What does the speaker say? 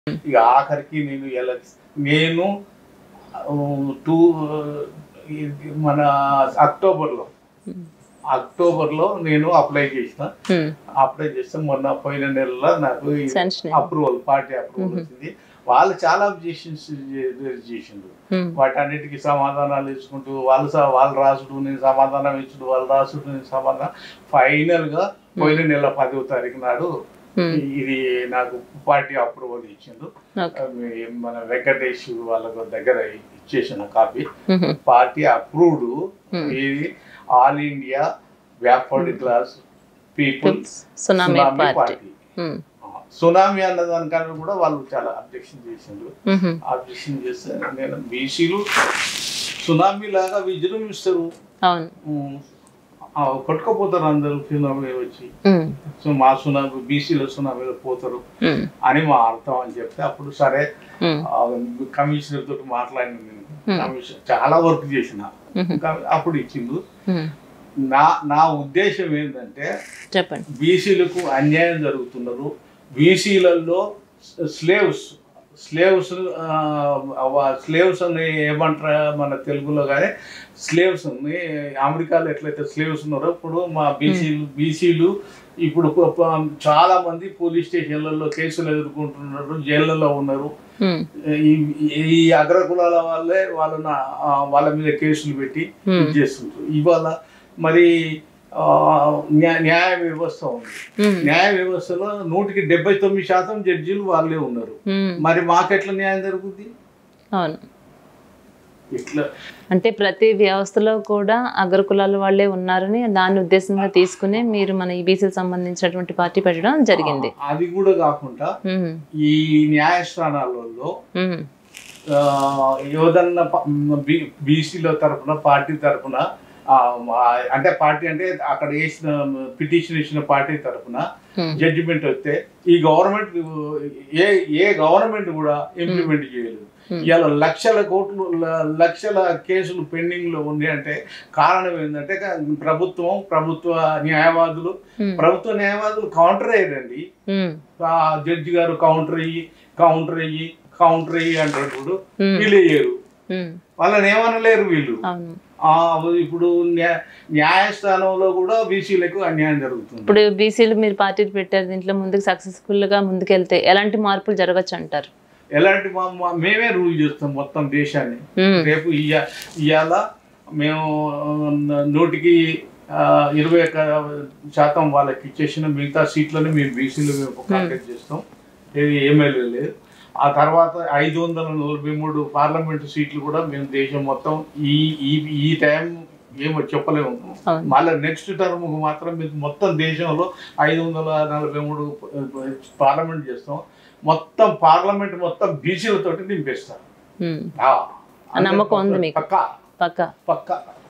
ఇక ఆఖరికి నేను ఎలా నేను టూ మన అక్టోబర్లో అక్టోబర్లో నేను అప్లై చేసిన అప్లై చేస్తే మొన్న పోయిన నెలలో నాకు Sanction. అప్రూవల్ పార్టీ అప్రూవల్ వచ్చింది వాళ్ళు చాలా అబ్జెక్షన్స్ చేసిండ్రు వాటన్నిటికీ సమాధానాలు ఇచ్చుకుంటూ వాళ్ళు స- వాళ్ళు రాసుడు నేను సమాధానం ఇచ్చుడు వాళ్ళు రాసుడు నేను సమాధానం ఫైనల్ గా పోయిన నెల పదవ తారీఖు నాడు ఇది నాకు పార్టీ అప్రూవల్ ఇచ్చిండు ఓకే అవి మన వెంకటేష్ వాళ్ళ దగ్గర ఇచ్చేసిన కాపీ పార్టీ అప్రూవ్డ్ ఇది all India backward class people tsunami party party tsunami అన్న దానికన్నా కూడా వాళ్ళు చాలా అబ్జెక్షన్ చేసిండ్రు ఆబ్జెక్షన్ చేస్తే నేను బీసీలు సునామీ లాగా విజృంభిస్తారు అవును ఉమ్, ఆ, కొట్టుకుపోతారు అందరూ సునామీ వచ్చి ఉమ్, సో మా సునామీ బీసీలో సునామీలో పోతారు ఉమ్, అని మా అర్థం అని చెప్తే అప్పుడు సరే ఉమ్, ఆ, కమిషనర్ తోటి మాట్లాడిన నేను కమిషన్ చాలా వర్క్ చేసిన కా- అప్పుడు ఇచ్చిండు ఉమ్. నా నా ఉద్దేశం ఏంటంటే చెప్పండి బీసీలకు అన్యాయం జరుగుతున్నారు బీసీలలో స్లేవ్స్ స్లేవ్స్ స్లేవ్స్ అని ఏమంటారా మన తెలుగులో కానీ స్లేవ్స్ అమెరికాలో ఎట్లయితే స్లేవ్స్ ఉన్నారో ఇప్పుడు మా బీసీలు బీసీలు ఇప్పుడు ప- ప- చాలా మంది పోలీస్ స్టేషన్లలో కేసులు ఎదుర్కొంటున్నారు జైళ్ళలో ఉన్నారు ఉమ్, ఈ ఈ అగ్రకులాల వాళ్ళే వాళ్ళ వాళ్ళ మీద కేసులు పెట్టి ఇది చేస్తుంటారు ఇవాళ మరి ఆ, న్యా- న్యాయ వ్యవస్థ ఉంది ఉమ్, న్యాయ వ్యవస్థలో నూటికి డెబ్బై తొమ్మిది శాతం జడ్జీలు వాళ్ళే ఉన్నారు ఉమ్, మరి మాకెట్లా న్యాయం జరుగుతుంది అవును ఇట్లా అంటే ప్రతి వ్యవస్థలో కూడా అగ్రకులాల వాళ్ళే ఉన్నారని దాన్ని ఉద్దేశంగా తీసుకుని మీరు మన ఈబీసీకి సంబంధించినటువంటి పార్టీ పెట్టడం జరిగింది అది కూడా కాకుండా ఉమ్, ఈ న్యాయస్థానాలలో ఉమ్, ఆ, ఏదన్నా బీసీల తరపున పార్టీ తరపున ఆ, మా- అంటే పార్టీ అంటే అక్కడ వేసిన పిటిషన్ ఇచ్చిన పార్టీ తరపున Hmm. జడ్జిమెంట్ వస్తే ఈ గవర్నమెంట్ ఏ ఏ గవర్నమెంట్ కూడా ఇంప్లిమెంట్ చేయలేదు ఇవాళ లక్షల కోట్లు ల- లక్షల కేసులు పెండింగ్ లో ఉంది అంటే కారణం ఏంటంటే క- ప్రభుత్వం ప్రభుత్వ న్యాయవాదులు Hmm. ప్రభుత్వ న్యాయవాదులు కౌంటర్ అయ్యారండి ఉమ్, ఆ జడ్జి గారు కౌంటర్ అయ్యి కౌంటర్ అయ్యి కౌంటర్ అయ్యి అంటారు Hmm. వీళ్ళు వేయరు ఉమ్, వాళ్ళని ఏమనలేరు వీళ్ళు అవును ఆ, ఇప్పుడు న్యా- న్యాయస్థానంలో కూడా బీసీలకు అన్యాయం జరుగుతుంది ఇప్పుడు బీసీలు మీరు పార్టీలు పెట్టారు దీంట్లో ముందుకు సక్సెస్ఫుల్ గా ముందుకెళ్తే ఎలాంటి మార్పులు జరగచ్చు అంటారు ఎలాంటి మా- మా- మేమే రూల్ చేస్తాం మొత్తం దేశాన్ని ఉమ్, రేపు ఇయ్య ఇవాళ మేము ఆ, నూటికి ఆ, ఇరవై ఒక్క శాతం వాళ్ళకి ఇచ్చేసిన మిగతా సీట్లను మేము బీసీలు మేము కాంటాక్ట్ చేస్తాం ఇది ఎమ్మెల్యే లేదు ఆ తర్వాత ఐదు వందల నలభై మూడు పార్లమెంటు సీట్లు కూడా మేము దేశం మొత్తం ఈ ఈ ఈ టైం ఏమో చెప్పలేము అవును. మళ్ళీ నెక్స్ట్ టర్మ్ మాత్రం మీకు మొత్తం దేశంలో ఐదు వందల నలభై మూడు పార్లమెంట్ చేస్తాం మొత్తం పార్లమెంట్ మొత్తం బీసీలతోటి నింపేస్తాం ఉమ్, ఆ, ఆ నమ్మకం ఉంది మీకు? పక్కా పక్కా పక్కా